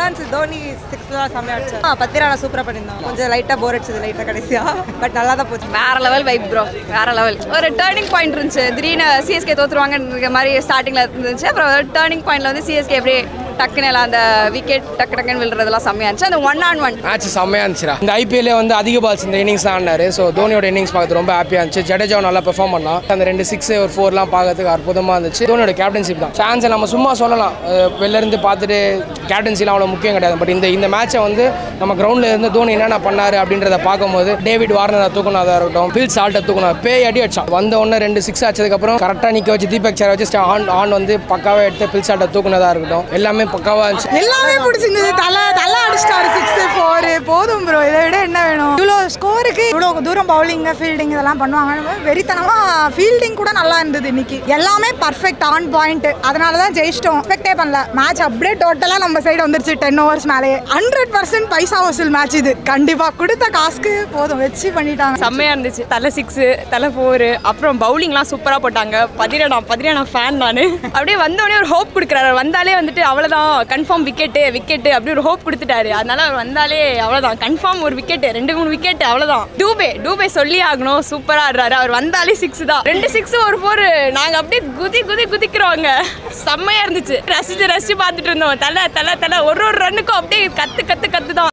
நல்லா இருந்துச்சு தோனி சிக்ஸ்லாம் செம்மையா அடிச்சார் ஆ பத்திரானா சூப்பராக பண்ணியிருந்தோம் கொஞ்சம் லைட்டாக போர் அடிச்சது லைட்டாக கடைசியா பட் நல்லா தான் போச்சு வேற லெவல் வைப் ப்ரோ வேற லெவல் ஒரு டேர்னிங் பாயிண்ட் இருந்துச்சு திடீர்னு சிஎஸ்கே தோத்துருவாங்கன்ற மாதிரி ஸ்டார்டிங்ல இருந்துச்சு அப்புறம் டேர்னிங் பாயிண்ட்ல வந்து சிஎஸ்கே அப்படியே டக்குன்னு எல்லாம் அந்த விக்கெட் டக்கு டக்குன்னு விழுறதெல்லாம் செம்மையா இருந்துச்சு அந்த ஒன் ஆன் ஒன் மேட்ச் செம்மையாக இருந்துச்சுடா இந்த ஐபிஎல்லே வந்து அதிக பால்ஸ் இந்த இன்னிங்ஸ் தான் ஆடினாரு ஸோ தோனியோட இன்னிங்ஸ் பார்க்கறது ரொம்ப ஹாப்பியாக இருந்துச்சு ஜடேஜாவும் நல்லா பெர்ஃபார்ம் பண்ணான் அந்த ரெண்டு சிக்ஸ் ஒரு ஃபோர்லாம் பார்க்கறதுக்கு அற்புதமாக இருந்துச்சு தோனியோட கேப்டன்ஷிப் தான் சான்ஸை நம்ம சும்மா சொல்லலாம் அஹ் வெளில இருந்து பார்த்துட்டு கேப்டன்சிலாம் அவ்வளோ முக்கியம் கிடையாது பட் இந்த இந்த மேட்சை வந்து நம்ம கிரவுண்டில் இருந்து தோனி என்னென்ன பண்ணாரு அப்படின்றத பார்க்கும்போது டேவிட் வார்னரை தூக்குனதாக இருக்கட்டும் பில் சால்ட்டை தூக்கணும் பேய் அடி அடிச்சான் வந்த உடனே ரெண்டு சிக்ஸ் அடிச்சதுக்கப்புறம் கரெக்டாக நிற்க வச்சு தீபக் சேர வச்சு ஆன் ஆன் வந்து பக்காவாக எடுத்து பில் சால்ட்டை தூக்குனதாக இருக்கட்டும் எல்லாமே பக்காவாக இருந்துச்சு எல்லாமே பிடிச்சிருந்தது தலை தலை அடிச்சிட்டாரு சிக்ஸ் ஃபோர் போதும் ப்ரோ இதை விட என்ன வேணும் இவ்வளோ ஸ்கோருக்கு இவ்வளோ தூரம் பவுலிங் ஃபீல்டிங் இதெல்லாம் பண்ணுவாங்க வெறித்தனமா ஃபீல்டிங் கூட நல்லா இருந்தது இன்னைக்கு எல்லாமே பர்ஃபெக்ட் ஆன் பாயிண்ட் அதனால தான் ஜெயிச்சிட்டோம் எக்ஸ்பெக்டே பண்ணல மேட்ச் அப்படியே டோட்டலாக நம்ம சைடு வந்துருச்சு டென் ஓவர்ஸ் மேலேயே ஹண்ட்ரட் பர்சன்ட் பைசா வசூல் மேட்ச் இது கண்டிப்பாக கொடுத்த காசுக்கு போதும் வச்சு பண்ணிட்டாங்க செம்மையா இருந்துச்சு தலை சிக்ஸு தலை ஃபோரு அப்புறம் பவுலிங்லாம் சூப்பராக போட்டாங்க பதிரடா பதிரடா ஃபேன் நான் அப்படியே வந்தோடனே ஒரு ஹோப் கொடுக்குறாரு வந்தாலே வந்துட்டு அவ்வளோதான் கன்ஃபார்ம் விக்கெட்டு விக்கெட்டு அப்படி ஒரு ஹோப் கொடுத்துட்டாரு அதனால அவர் வந்தாலே அவ்வளோதான் கன்ஃபார்ம் ஒரு விக்கெட்டு ரெண்டு மூணு விக்கெட் அவ்வளோதான் டூபே டூபே சொல்லி ஆகணும் சூப்பராக ஆடுறாரு அவர் வந்தாலே சிக்ஸ் தான் ரெண்டு சிக்ஸ் ஒரு ஃபோர் நாங்கள் அப்படியே குதி குதி குதிக்கிறோங்க செம்மையா இருந்துச்சு ரசிச்சு ரசிச்சு பார்த்துட்டு இருந்தோம் தலை தலை தலை ஒரு ஒரு ரன்னுக்கும் அப்படியே கத்து கத்து கத்து தான்